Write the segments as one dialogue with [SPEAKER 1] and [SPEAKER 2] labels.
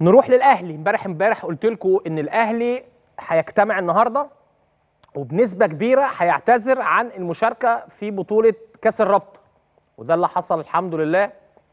[SPEAKER 1] نروح للاهلي امبارح امبارح قلت لكم ان الاهلي هيجتمع النهارده وبنسبه كبيره هيعتذر عن المشاركه في بطوله كاس الرابطه وده اللي حصل الحمد لله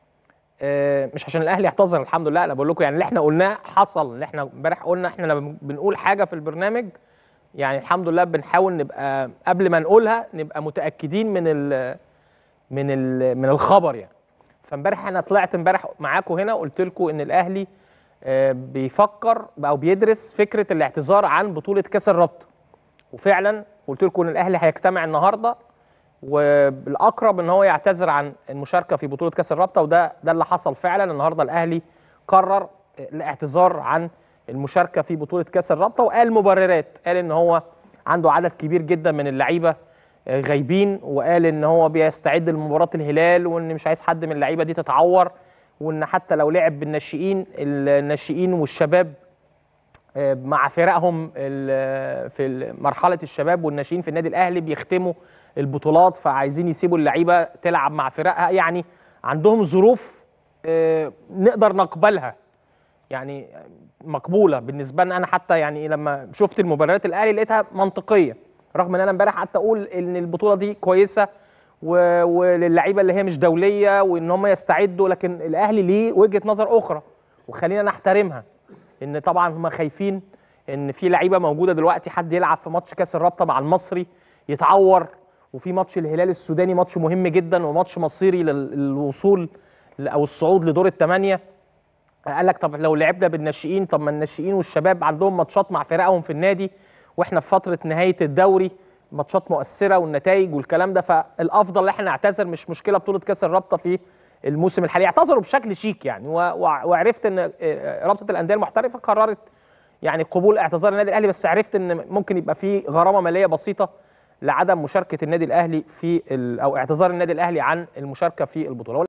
[SPEAKER 1] آه، مش عشان الاهلي يعتذر الحمد لله انا بقول لكم يعني اللي احنا قلناه حصل اللي احنا امبارح قلنا احنا لما بنقول حاجه في البرنامج يعني الحمد لله بنحاول نبقى قبل ما نقولها نبقى متاكدين من ال من ال من الخبر يعني فامبارح انا طلعت امبارح معاكم هنا وقلت لكم ان الاهلي آه، بيفكر او بيدرس فكره الاعتذار عن بطوله كاس الرابطه وفعلا قلت لكم ان الاهلي هيجتمع النهارده والاقرب ان هو يعتذر عن المشاركه في بطوله كاس الرابطه وده ده اللي حصل فعلا النهارده الاهلي قرر الاعتذار عن المشاركه في بطوله كاس الرابطه وقال مبررات قال ان هو عنده عدد كبير جدا من اللعيبه آه، غايبين وقال ان هو بيستعد لمباراه الهلال وان مش عايز حد من اللعيبه دي تتعور وان حتى لو لعب بالناشئين الناشئين والشباب آه، مع فرقهم ال- في مرحله الشباب والناشئين في النادي الاهلي بيختموا البطولات فعايزين يسيبوا اللعيبه تلعب مع فرقها يعني عندهم ظروف آه، نقدر نقبلها يعني مقبوله بالنسبه لنا انا حتى يعني لما شفت المباريات الاهلي لقيتها منطقيه رغم ان انا امبارح قعدت اقول ان البطوله دي كويسه و- وللعيبه اللي هي مش دوليه وان هم يستعدوا لكن الاهلي ليه وجهه نظر اخرى وخلينا نحترمها ان طبعا هم خايفين ان في لعيبه موجوده دلوقتي حد يلعب في ماتش كاس الرابطه مع المصري يتعور وفي ماتش الهلال السوداني ماتش مهم جدا وماتش مصيري لل- للوصول ل- او الصعود لدور الثمانيه قال لك طب لو لعبنا بالناشئين طب ما الناشئين والشباب عندهم ماتشات مع فرقهم في النادي واحنا في فتره نهايه الدوري ماتشات مؤثره والنتائج والكلام ده فالافضل ان احنا نعتذر مش مشكله بطوله كاس الرابطه في الموسم الحالي اعتذروا بشكل شيك يعني و- وع- وعرفت ان آه، رابطه الانديه المحترفه قررت يعني قبول اعتذار النادي الاهلي بس عرفت ان ممكن يبقى في غرامه ماليه بسيطه لعدم مشاركه النادي الاهلي في ال- او اعتذار النادي الاهلي عن المشاركه في البطوله